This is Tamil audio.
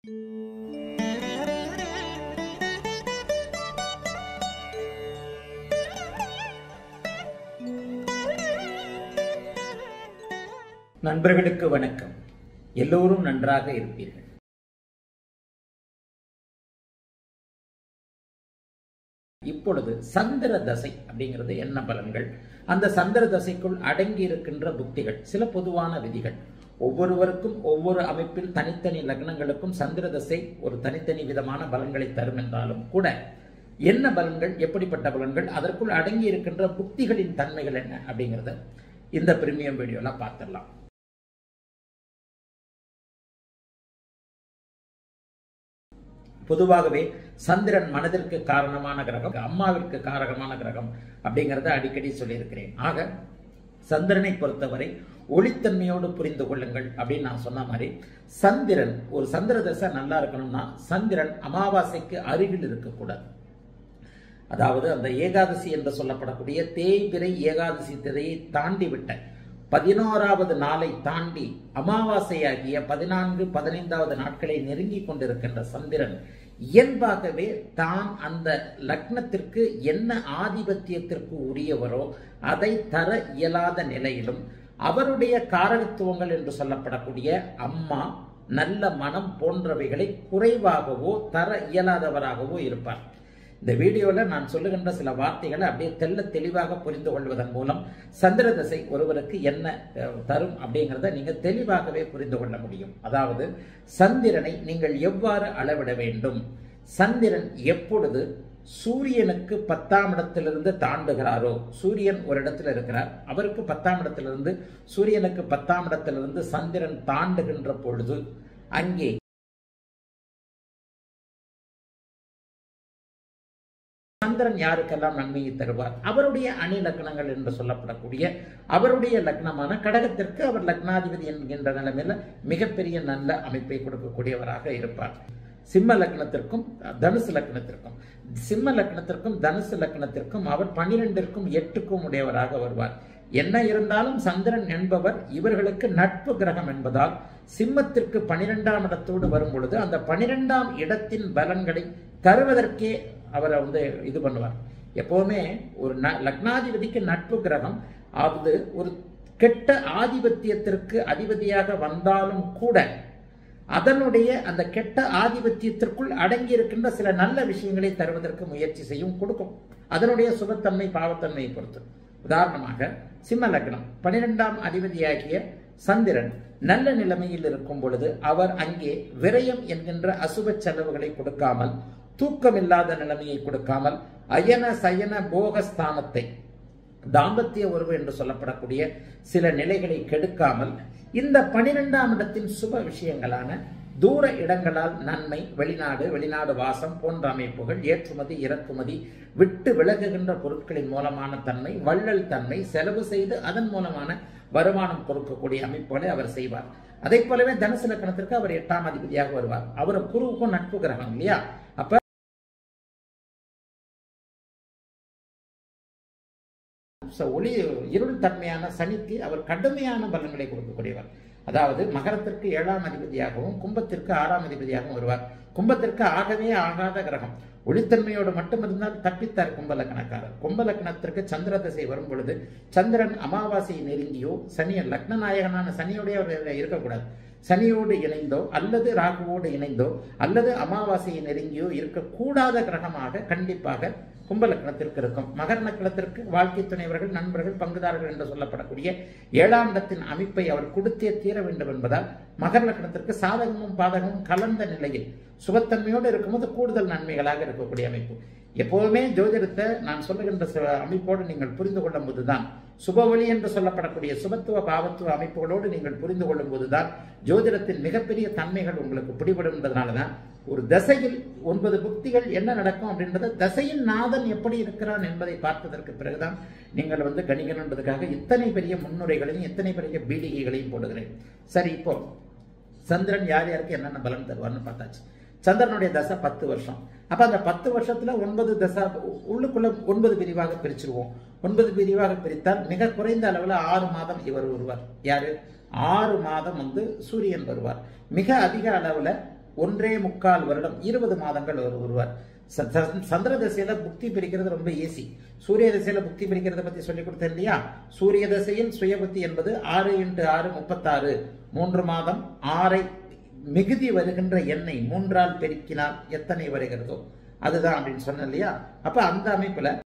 நண்பர்களுக்கு வணக்கம் எல்லோரும் நன்றாக இருப்பீர்கள் இப்பொழுது சந்திர தசை அப்படிங்கிறது என்ன பலன்கள் அந்த சந்திர தசைக்குள் அடங்கி இருக்கின்ற புக்திகள் சில பொதுவான விதிகள் ஒவ்வொருவருக்கும் ஒவ்வொரு அமைப்பில் தனித்தனி லக்னங்களுக்கும் சந்திர தசை ஒரு தனித்தனி விதமான பலன்களை தரும் என்றாலும் கூட என்ன பலன்கள் எப்படிப்பட்ட பலன்கள் அதற்குள் அடங்கி இருக்கின்ற புக்திகளின் தன்மைகள் என்ன அப்படிங்கிறத இந்த பிரீமியம் வீடியோல பார்த்துடலாம் பொதுவாகவே சந்திரன் மனதிற்கு காரணமான கிரகம் அம்மாவிற்கு காரகமான கிரகம் அப்படிங்கிறத அடிக்கடி சொல்லியிருக்கிறேன் ஆக சந்திரனை பொறுத்தவரை ஒளித்தன்மையோடு புரிந்து கொள்ளுங்கள் அப்படின்னு நான் சொன்ன மாதிரி சந்திரன் ஒரு சந்திர தசை நல்லா இருக்கணும்னா சந்திரன் அமாவாசைக்கு அருகில் இருக்கக்கூடாது அதாவது அந்த ஏகாதசி என்று சொல்லப்படக்கூடிய தேய்பிரை ஏகாதசி திரையை தாண்டி விட்ட பதினோராவது நாளை தாண்டி அமாவாசையாகிய பதினான்கு பதினைந்தாவது நாட்களை நெருங்கி கொண்டிருக்கின்ற சந்திரன் இயல்பாகவே தான் அந்த லக்னத்திற்கு என்ன ஆதிபத்தியத்திற்கு உரியவரோ அதை தர இயலாத நிலையிலும் அவருடைய காரகத்துவங்கள் என்று சொல்லப்படக்கூடிய அம்மா நல்ல மனம் போன்றவைகளை குறைவாகவோ தர இயலாதவராகவோ இருப்பார் இந்த வீடியோவில் நான் சொல்லுகின்ற சில வார்த்தைகளை அப்படியே தெல்ல தெளிவாக புரிந்து கொள்வதன் மூலம் சந்திர தசை ஒருவருக்கு என்ன தரும் அப்படிங்கிறத நீங்கள் தெளிவாகவே புரிந்து கொள்ள முடியும் அதாவது சந்திரனை நீங்கள் எவ்வாறு அளவிட வேண்டும் சந்திரன் எப்பொழுது சூரியனுக்கு பத்தாம் இடத்திலிருந்து தாண்டுகிறாரோ சூரியன் ஒரு இடத்துல இருக்கிறார் அவருக்கு பத்தாம் இடத்திலிருந்து சூரியனுக்கு பத்தாம் இடத்திலிருந்து சந்திரன் தாண்டுகின்ற பொழுது அங்கே சந்திரன் யாருக்கெல்லாம் நன்மையை தருவார் அவருடைய அணி லக்னங்கள் என்று சொல்லப்படக்கூடிய அவருடைய லக்னமான கடகத்திற்கு அவர் லக்னாதிபதி என்கின்ற நிலைமையில மிகப்பெரிய நல்ல அமைப்பை கொடுக்கக்கூடியவராக இருப்பார் சிம்ம லக்னத்திற்கும் தனுசு லக்னத்திற்கும் சிம்ம லக்னத்திற்கும் தனுசு லக்னத்திற்கும் அவர் பனிரெண்டிற்கும் எட்டுக்கும் உடையவராக வருவார் என்ன இருந்தாலும் சந்திரன் என்பவர் இவர்களுக்கு நட்பு கிரகம் என்பதால் சிம்மத்திற்கு பனிரெண்டாம் இடத்தோடு வரும் பொழுது அந்த பனிரெண்டாம் இடத்தின் பலன்களை தருவதற்கே அவரை வந்து இது பண்ணுவார் எப்பவுமே ஒரு லக்னாதிபதிக்கு நட்பு கிரகம் அது ஒரு கெட்ட ஆதிபத்தியத்திற்கு அதிபதியாக வந்தாலும் கூட அதனுடைய அந்த கெட்ட ஆதிபத்தியத்திற்குள் அடங்கி இருக்கின்ற சில நல்ல விஷயங்களை தருவதற்கு முயற்சி செய்யும் கொடுக்கும் அதனுடைய சுபத்தன்மை பாவத்தன்மையை பொறுத்து உதாரணமாக சிம்ம லக்னம் பனிரெண்டாம் அதிபதியாகிய சந்திரன் நல்ல நிலைமையில் இருக்கும் பொழுது அவர் அங்கே விரயம் என்கின்ற அசுப செலவுகளை கொடுக்காமல் தூக்கமில்லாத நிலைமையை கொடுக்காமல் அயன சயன போகஸ்தானத்தை தாம்பத்திய உறவு என்று சொல்லப்படக்கூடிய சில நிலைகளை கெடுக்காமல் இந்த பனிரெண்டாம் இடத்தின் சுப விஷயங்களான தூர இடங்களால் நன்மை வெளிநாடு வெளிநாடு வாசம் போன்ற அமைப்புகள் ஏற்றுமதி இறக்குமதி விட்டு விலகுகின்ற பொருட்களின் மூலமான தன்மை வள்ளல் தன்மை செலவு செய்து அதன் மூலமான வருமானம் கொடுக்கக்கூடிய அமைப்புகளை அவர் செய்வார் அதை போலவே தனுசு லக்கணத்திற்கு அவர் எட்டாம் அதிபதியாக வருவார் அவர் குருவுக்கும் நட்பு கிரகம் இல்லையா அப்ப ஒளி இருள் தன்மையான சனிக்கு அவர் கடுமையான பலன்களை கொடுக்கக்கூடியவர் அதாவது மகரத்திற்கு ஏழாம் அதிபதியாகவும் கும்பத்திற்கு ஆறாம் அதிபதியாகவும் வருவார் கும்பத்திற்கு ஆகவே ஆகாத கிரகம் ஒளித்தன்மையோடு மட்டும் இருந்தால் தப்பித்தார் கும்பலக்கணக்காரர் கும்பலக்கணத்திற்கு சந்திர திசை வரும் பொழுது சந்திரன் அமாவாசையை நெருங்கியோ சனிய லக்ன நாயகனான சனியோடைய அவர் இருக்கக்கூடாது சனியோடு இணைந்தோ அல்லது ராகுவோடு இணைந்தோ அல்லது அமாவாசையை நெருங்கியோ இருக்கக்கூடாத கிரகமாக கண்டிப்பாக கும்பலக்கணத்திற்கு இருக்கும் மகர நக்கணத்திற்கு வாழ்க்கை துணைவர்கள் நண்பர்கள் பங்குதாரர்கள் என்று சொல்லப்படக்கூடிய ஏழாம் இடத்தின் அமைப்பை அவர் கொடுத்தே தீர வேண்டும் என்பதால் மகர லக்கணத்திற்கு சாதகமும் பாதகமும் கலந்த நிலையில் சுபத்தன்மையோடு இருக்கும்போது கூடுதல் நன்மைகளாக இருக்கக்கூடிய அமைப்பு எப்போதுமே ஜோதிடத்தை நான் சொல்லுகின்ற அமைப்போடு நீங்கள் புரிந்து கொள்ளும் போதுதான் சுபவழி என்று சொல்லப்படக்கூடிய சுபத்துவ பாவத்துவ அமைப்புகளோடு நீங்கள் புரிந்து கொள்ளும் போதுதான் ஜோதிடத்தின் மிகப்பெரிய தன்மைகள் உங்களுக்கு பிடிபடும்ன்றதுனால தான் ஒரு தசையில் ஒன்பது புக்திகள் என்ன நடக்கும் அப்படின்றத தசையின் நாதன் எப்படி இருக்கிறான் என்பதை பார்த்ததற்கு பிறகுதான் நீங்கள் வந்து கணிக்கணுன்றதுக்காக இத்தனை பெரிய முன்னுரைகளையும் இத்தனை பெரிய பீடிகைகளையும் போடுகிறேன் சரி இப்போ சந்திரன் யார் யாருக்கு என்னென்ன பலன் தருவார்னு பார்த்தாச்சு சந்திரனுடைய தசை பத்து வருஷம் அப்ப அந்த பத்து வருஷத்துல ஒன்பது தசா உள்ளுக்குள்ள ஒன்பது பிரிவாக பிரிச்சிருவோம் ஒன்பது பிரிவாக பிரித்தால் மிக குறைந்த அளவுல ஆறு மாதம் இவர் வருவார் யாரு ஆறு மாதம் வந்து சூரியன் வருவார் மிக அதிக அளவுல ஒன்றே முக்கால் வருடம் இருபது மாதங்கள் அவர் வருவார் ச- ச- சந்திர திசையில புக்தி பிரிக்கிறது ரொம்ப ஈஸி சூரிய திசையில புக்தி பிரிக்கிறத பத்தி சொல்லி கொடுத்தேன் இல்லையா சூரிய திசையில் சுயபுத்தி என்பது ஆறு இன்ட்டு ஆறு முப்பத்தாறு மூன்று மாதம் ஆறை மிகுதி வருகின்ற எண்ணெய் மூன்றால் பெருக்கினால் எத்தனை வருகிறதோ அதுதான் அப்படின்னு சொன்னேன் இல்லையா அப்ப அந்த அமைப்புல